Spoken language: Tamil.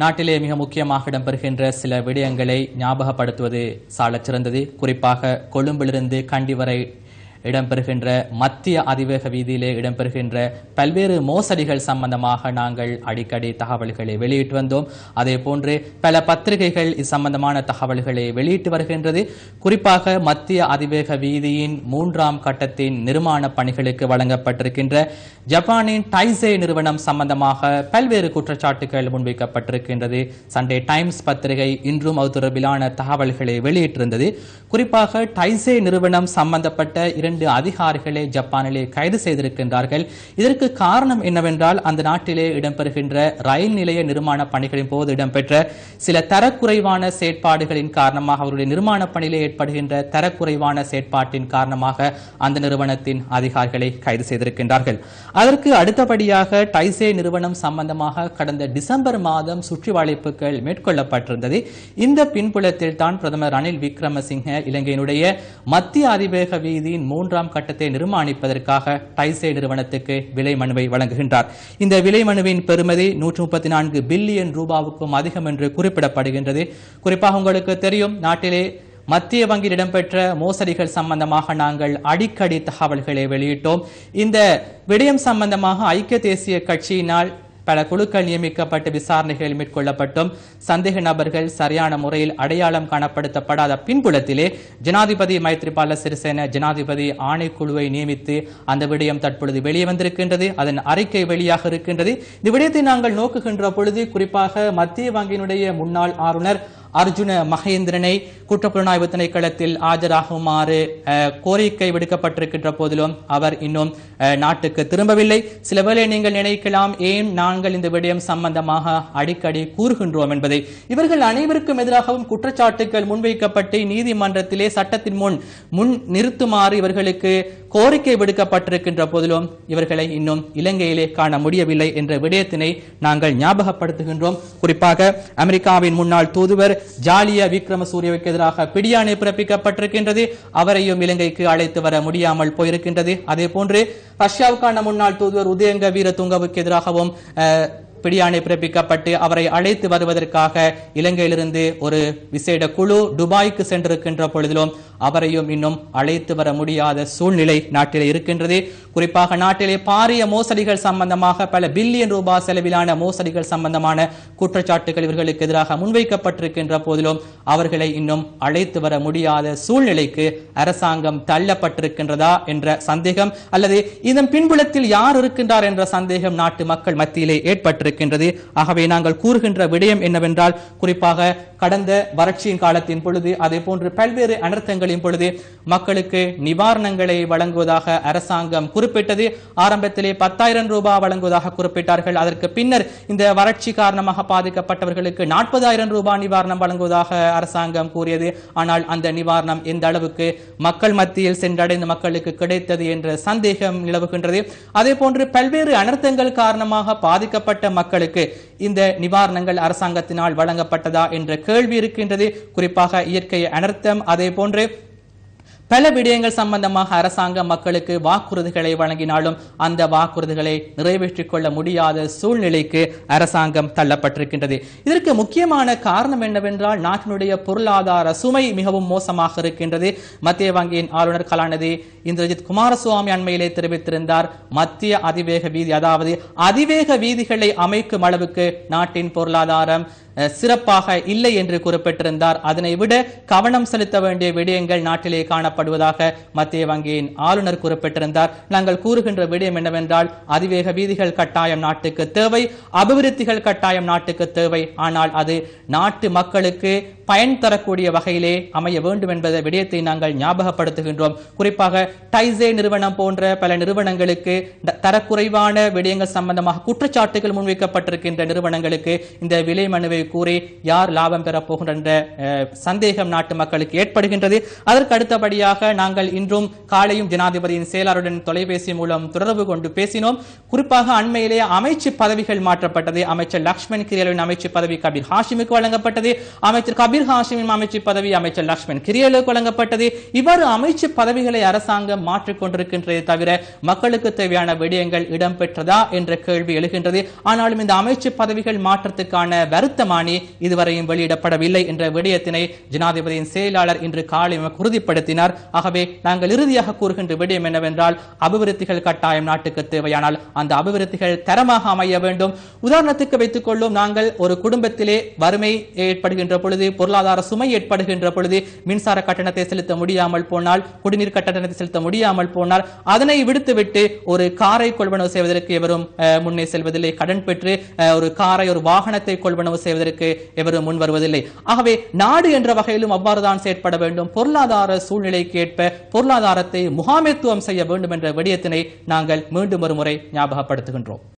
நாட்டிலே மிக முக்கியமாக இடம்பெறுகின்ற சில விடயங்களை ஞாபகப்படுத்துவது சாலச் சிறந்தது குறிப்பாக கொழும்பிலிருந்து கண்டி வரை இடம்பெறுகின்ற மத்திய அதிவேக வீதியிலே இடம்பெறுகின்ற பல்வேறு மோசடிகள் சம்பந்தமாக நாங்கள் அடிக்கடி தகவல்களை வெளியிட்டு வந்தோம் அதே போன்று பல பத்திரிகைகள் இது சம்பந்தமான தகவல்களை வெளியிட்டு வருகின்றது குறிப்பாக மத்திய அதிவேக வீதியின் மூன்றாம் கட்டத்தின் நிர்மாண பணிகளுக்கு வழங்கப்பட்டிருக்கின்ற ஜப்பானின் டைசே நிறுவனம் சம்பந்தமாக பல்வேறு குற்றச்சாட்டுகள் முன்வைக்கப்பட்டிருக்கின்றது சண்டே டைம்ஸ் பத்திரிகை இன்றும் அது தொடர்பிலான தகவல்களை வெளியிட்டிருந்தது குறிப்பாக டைசே நிறுவனம் சம்பந்தப்பட்ட இரண்டு அதிகாரிகளை ஜப்பானிலே கைது செய்திருக்கின்றார்கள் இதற்கு காரணம் என்னவென்றால் அந்த நாட்டிலே இடம்பெறுகின்ற ரயில் நிலைய நிர்மாண பணிகளின் போது இடம்பெற்ற சில தரக்குறைவான செயற்பாடுகளின் காரணமாக அவருடைய நிர்மாண பணியிலே ஏற்படுகின்ற தரக்குறைவான செயற்பாட்டின் காரணமாக அந்த நிறுவனத்தின் அதிகாரிகளை கைது செய்திருக்கின்றார்கள் அதற்கு அடுத்தபடியாக டைசே நிறுவனம் சம்பந்தமாக கடந்த டிசம்பர் மாதம் சுற்றி வளைப்புகள் மேற்கொள்ளப்பட்டிருந்தது இந்த பின்புலத்தில் தான் பிரதமர் ரணில் விக்ரமசிங்க இலங்கையினுடைய மத்திய அதிவேக வீதியின் மூன்றாம் கட்டத்தை நிர்மாணிப்பதற்காக டைசே நிறுவனத்துக்கு விலை மனுவை வழங்குகின்றார் இந்த விலை மனுவின் பெறுமதி நூற்று முப்பத்தி நான்கு பில்லியன் ரூபாவுக்கும் அதிகம் என்று குறிப்பிடப்படுகின்றது குறிப்பாக உங்களுக்கு தெரியும் நாட்டிலே மத்திய வங்கியில் இடம்பெற்ற மோசடிகள் சம்பந்தமாக நாங்கள் அடிக்கடி தகவல்களை வெளியிட்டோம் இந்த விடயம் சம்பந்தமாக ஐக்கிய தேசிய கட்சியினால் பல குழுக்கள் நியமிக்கப்பட்டு விசாரணைகள் மேற்கொள்ளப்பட்டும் சந்தேக நபர்கள் சரியான முறையில் அடையாளம் காணப்படுத்தப்படாத பின்புலத்திலே ஜனாதிபதி மைத்ரிபால சிறிசேன ஜனாதிபதி ஆணைக்குழுவை நியமித்து அந்த விடயம் தற்பொழுது வெளியே வந்திருக்கின்றது அதன் அறிக்கை வெளியாக இருக்கின்றது இந்த விடயத்தை நாங்கள் நோக்குகின்ற பொழுது குறிப்பாக மத்திய வங்கியினுடைய முன்னாள் ஆளுநர் அர்ஜுன மகேந்திரனை குற்றப்புலனாய்வு திணைக்களத்தில் ஆஜராகுமாறு அஹ், கோரிக்கை விடுக்கப்பட்டிருக்கின்ற போதிலும் அவர் இன்னும் அஹ், நாட்டுக்கு திரும்பவில்லை சில வேளை நீங்கள் நினைக்கலாம் ஏன் நாங்கள் இந்த விடயம் சம்பந்தமாக அடிக்கடி கூறுகின்றோம் என்பதை இவர்கள் அனைவருக்கும் எதிராகவும் குற்றச்சாட்டுகள் முன்வைக்கப்பட்டு நீதிமன்றத்திலே சட்டத்தின் முன் முன் நிறுத்துமாறு இவர்களுக்கு கோரிக்கை விடுக்கப்பட்டிருக்கின்ற போதிலும் இவர்களை இன்னும் இலங்கையிலே காண முடியவில்லை என்ற விடயத்தினை நாங்கள் ஞாபகப்படுத்துகின்றோம் குறிப்பாக அமெரிக்காவின் முன்னாள் தூதுவர் ஜாலியா விக்ரமசூரியவுக்கு எதிராக பிடியாணை பிறப்பிக்கப்பட்டிருக்கின்றது அவரையும் இலங்கைக்கு அழைத்து வர முடியாமல் போயிருக்கின்றது அதே போன்று ரஷ்யாவுக்கான முன்னாள் தூதுவர் உதயங்க வீரதுங்கவுக்கு எதிராகவும் அஹ், பிடியாணை பிறப்பிக்கப்பட்டு அவரை அழைத்து வருவதற்காக இலங்கையிலிருந்து ஒரு விசேட குழு துபாய்க்கு சென்றிருக்கின்ற பொழுதிலும் அவரையும் இன்னும் அழைத்து வர முடியாத சூழ்நிலை நாட்டிலே இருக்கின்றது குறிப்பாக நாட்டிலே பாரிய மோசடிகள் சம்பந்தமாக பல பில்லியன் ரூபாய் செலவிலான மோசடிகள் சம்பந்தமான குற்றச்சாட்டுகள் இவர்களுக்கு எதிராக முன்வைக்கப்பட்டிருக்கின்ற போதிலும் அவர்களை இன்னும் அழைத்து வர முடியாத சூழ்நிலைக்கு அரசாங்கம் தள்ளப்பட்டிருக்கின்றதா என்ற சந்தேகம் அல்லது இதன் பின்புலத்தில் யார் இருக்கின்றார் என்ற சந்தேகம் நாட்டு மக்கள் மத்தியிலே ஏற்பட்டிருக்கின்றது ஆகவே நாங்கள் கூறுகின்ற விடயம் என்னவென்றால் குறிப்பாக கடந்த வறட்சியின் காலத்தின் பொழுது அதே போன்று பல்வேறு அனர்த்தங்களின் பொழுது மக்களுக்கு நிவாரணங்களை வழங்குவதாக அரசாங்கம் குறிப்பிட்டது ஆரம்பத்திலே பத்தாயிரம் ரூபாய் வழங்குவதாக குறிப்பிட்டார்கள் அதற்கு பின்னர் இந்த வறட்சி காரணமாக பாதிக்கப்பட்டவர்களுக்கு நாற்பதாயிரம் ரூபாய் நிவாரணம் வழங்குவதாக அரசாங்கம் கூறியது ஆனால் அந்த நிவாரணம் எந்த அளவுக்கு மக்கள் மத்தியில் சென்றடைந்த மக்களுக்கு கிடைத்தது என்ற சந்தேகம் நிலவுகின்றது அதே போன்று பல்வேறு அனர்த்தங்கள் காரணமாக பாதிக்கப்பட்ட மக்களுக்கு இந்த நிவாரணங்கள் அரசாங்கத்தினால் வழங்கப்பட்டதா என்ற கேள்வி இருக்கின்றது குறிப்பாக இயற்கை அனர்த்தம் அதே போன்று பல விடயங்கள் சம்பந்தமாக அரசாங்கம் மக்களுக்கு வாக்குறுதிகளை வழங்கினாலும் அந்த வாக்குறுதிகளை நிறைவேற்றிக் கொள்ள முடியாத சூழ்நிலைக்கு அரசாங்கம் தள்ளப்பட்டிருக்கின்றது இதற்கு முக்கியமான காரணம் என்னவென்றால் நாட்டினுடைய பொருளாதார சுமை மிகவும் மோசமாக இருக்கின்றது மத்திய வங்கியின் ஆளுநர் கலாநிதி இந்திரஜித் குமாரசுவாமி அண்மையிலே தெரிவித்திருந்தார் மத்திய அதிவேக வீதி அதாவது அதிவேக வீதிகளை அமைக்கும் அளவுக்கு நாட்டின் பொருளாதாரம் அஹ், சிறப்பாக இல்லை என்று குறிப்பிட்டிருந்தார் அதனை விட கவனம் செலுத்த வேண்டிய விடயங்கள் நாட்டிலே காணப்படுவதாக மத்திய வங்கியின் ஆளுநர் குறிப்பிட்டிருந்தார் நாங்கள் கூறுகின்ற விடயம் என்னவென்றால் அதிவேக வீதிகள் கட்டாயம் நாட்டுக்கு தேவை அபிவிருத்திகள் கட்டாயம் நாட்டுக்கு தேவை ஆனால் அது நாட்டு மக்களுக்கு பயன் தரக்கூடிய வகையிலே அமைய வேண்டும் என்பத விடயத்தை நாங்கள் ஞாபகப்படுத்துகின்றோம் குறிப்பாக டைசே நிறுவனம் போன்ற பல நிறுவனங்களுக்கு ட- தரக்குறைவான விடயங்கள் சம்பந்தமாக குற்றச்சாட்டுகள் முன்வைக்கப்பட்டிருக்கின்ற நிறுவனங்களுக்கு இந்த விலை மனுவை கூறி யார் லாபம் பெறப் போகின்ற என்ற, அஹ், சந்தேகம் நாட்டு மக்களுக்கு ஏற்படுகின்றது அதற்கு அடுத்தபடியாக தொடர்ச்சியாக நாங்கள் இன்றும் காலையும் ஜனாதிபதியின் செயலாளருடன் தொலைபேசி மூலம் தொடர்பு கொண்டு பேசினோம் குறிப்பாக அண்மையிலே அமைச்சு பதவிகள் மாற்றப்பட்டது அமைச்சர் லக்ஷ்மண் கிரியலுவின் அமைச்சு பதவி கபீர் ஹாஷிமுக்கு வழங்கப்பட்டது அமைச்சர் கபீர் ஹாஷிமின் அமைச்சு பதவி அமைச்சர் லக்ஷ்மண் கிரியலுக்கு வழங்கப்பட்டது இவ்வாறு அமைச்சு பதவிகளை அரசாங்கம் மாற்றிக் கொண்டிருக்கின்றதே தவிர மக்களுக்கு தேவையான விடயங்கள் இடம்பெற்றதா என்ற கேள்வி எழுகின்றது ஆனாலும் இந்த அமைச்சு பதவிகள் மாற்றத்துக்கான வருத்தமானி இதுவரையும் வெளியிடப்படவில்லை என்ற விடயத்தினை ஜனாதிபதியின் செயலாளர் இன்று காலை நமக்கு உறுதிப்படுத்தினார் ஆகவே நாங்கள் இறுதியாக கூறுகின்ற விடயம் என்னவென்றால் அபிவிருத்திகள் கட்டாயம் நாட்டுக்கு தேவையானால் அந்த அபிவிருத்திகள் தரமாக அமைய வேண்டும் உதாரணத்துக்கு வைத்துக் கொள்ளும் நாங்கள் ஒரு குடும்பத்திலே வறுமை ஏற்படுகின்ற பொழுது பொருளாதார சுமை ஏற்படுகின்ற பொழுது மின்சார கட்டணத்தை செலுத்த முடியாமல் போனால் குடிநீர் கட்டணத்தை செலுத்த முடியாமல் போனால் அதனை விடுத்துவிட்டு ஒரு காரை கொள்வனவு செய்வதற்கு எவரும் அஹ், முன்னே செல்வதில்லை கடன் பெற்று அஹ், ஒரு காரை ஒரு வாகனத்தை கொள்வனவு செய்வதற்கு எவரும் முன் வருவதில்லை ஆகவே நாடு என்ற வகையிலும் அவ்வாறுதான் செயற்பட வேண்டும் பொருளாதார சூழ்நிலைக்கு ஏற்ப பொருளாதாரத்தை முகாமைத்துவம் செய்ய வேண்டும் என்ற விடயத்தினை நாங்கள் மீண்டும் ஒரு முறை ஞாபகப்படுத்துகின்றோம்